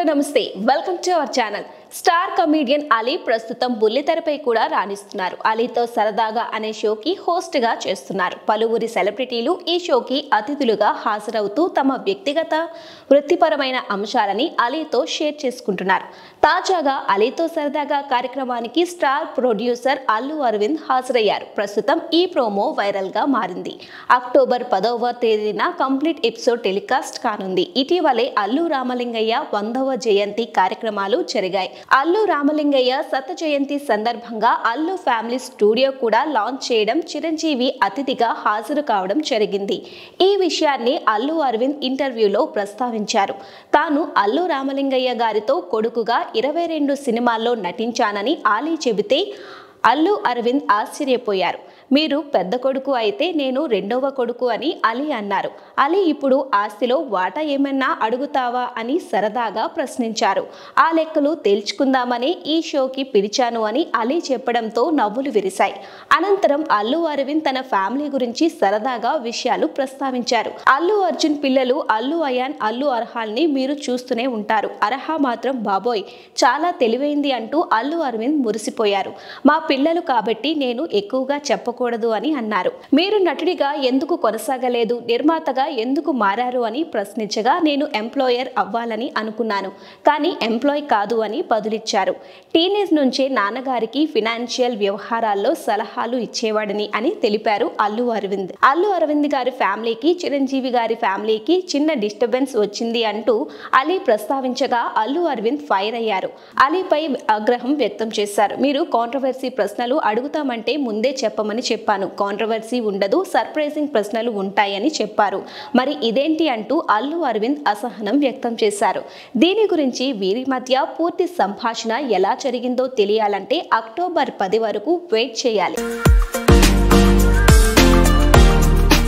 hello నమస్తే welcome to our channel star comedian Ali ప్రస్తుతం బుల్లితెరపై కూడా రాణిస్తున్నారు అలీతో సరదాగా అనే షోకి హోస్ట్ గా చేస్తున్నారు పలువురి సెలబ్రిటీలు ఈ షోకి అతిథులుగా హాజరవుతూ తమ వ్యక్తిగత వృత్తిపరమైన అంశాలని అలీతో షేర్ చేసుకుంటున్నారు తాజాగా అలీతో సరదాగా కార్యక్రమానికి స్టార్ ప్రొడ్యూసర్ అల్లు అరవింద్ హాజరయ్యారు ప్రస్తుతం ఈ ప్రోమో వైరల్ గా మారింది అక్టోబర్ పదవ తేదీన కంప్లీట్ ఎపిసోడ్ టెలికాస్ట్ కానుంది ఇటీవలే అల్లు రామలింగయ్య వందవ జయంతి కార్యక్రమాలు జరిగాయి అల్లు రామలింగయ్య శత జయంతి సందర్భంగా అల్లు ఫ్యామిలీ స్టూడియో కూడా లాంచ్ చేయడం చిరంజీవి అతిథిగా హాజరు కావడం జరిగింది ఈ విషయాన్ని అల్లు అరవింద్ ఇంటర్వ్యూలో ప్రస్తావించారు తాను అల్లు రామలింగయ్య గారితో కొడుకుగా ఇరవై రెండు సినిమాల్లో నటించానని ఆలీ చెబితే అల్లు అరవింద్ ఆశ్చర్యపోయారు మీరు పెద్ద కొడుకు అయితే నేను రెండవ కొడుకు అని అలీ అన్నారు అలీ ఇప్పుడు ఆస్తిలో వాటా ఏమన్నా అడుగుతావా అని సరదాగా ప్రశ్నించారు ఆ లెక్కలు తేల్చుకుందామని ఈ షోకి పిలిచాను అని అలీ చెప్పడంతో నవ్వులు విరిశాయి అనంతరం అల్లు అరవింద్ తన ఫ్యామిలీ గురించి సరదాగా విషయాలు ప్రస్తావించారు అల్లు అర్జున్ పిల్లలు అల్లు అయాన్ అల్లు అర్హాల్ని మీరు చూస్తూనే ఉంటారు అర్హ మాత్రం బాబోయ్ చాలా తెలివైంది అంటూ అల్లు అరవింద్ మురిసిపోయారు మా పిల్లలు కాబట్టి నేను ఎక్కువగా చెప్పకూడదు అని అన్నారు మీరు నటుడిగా ఎందుకు కొనసాగలేదు నిర్మాతగా ఎందుకు మారారు అని ప్రశ్నించగా నేను ఎంప్లాయర్ అవ్వాలని అనుకున్నాను కానీ ఎంప్లాయ్ కాదు అని బదులిచ్చారు టీనేజ్ నుంచే నాన్నగారికి ఫినాన్షియల్ వ్యవహారాల్లో సలహాలు ఇచ్చేవాడని అని తెలిపారు అల్లు అరవింద్ అల్లు అరవింద్ గారి ఫ్యామిలీకి చిరంజీవి గారి ఫ్యామిలీకి చిన్న డిస్టర్బెన్స్ వచ్చింది అంటూ అలీ ప్రస్తావించగా అల్లు అరవింద్ ఫైర్ అయ్యారు అలీపై ఆగ్రహం వ్యక్తం చేశారు మీరు కాంట్రవర్సీ ప్రశ్నలు అడుగుతామంటే ముందే చెప్పమని చెప్పాను కాంట్రవర్సీ ఉండదు సర్ప్రైజింగ్ ప్రశ్నలు ఉంటాయని చెప్పారు మరి ఇదేంటి అంటూ అల్లు అరవింద్ అసహనం వ్యక్తం చేశారు దీని గురించి వీరి మధ్య పూర్తి సంభాషణ ఎలా జరిగిందో తెలియాలంటే అక్టోబర్ పది వరకు వెయిట్ చేయాలి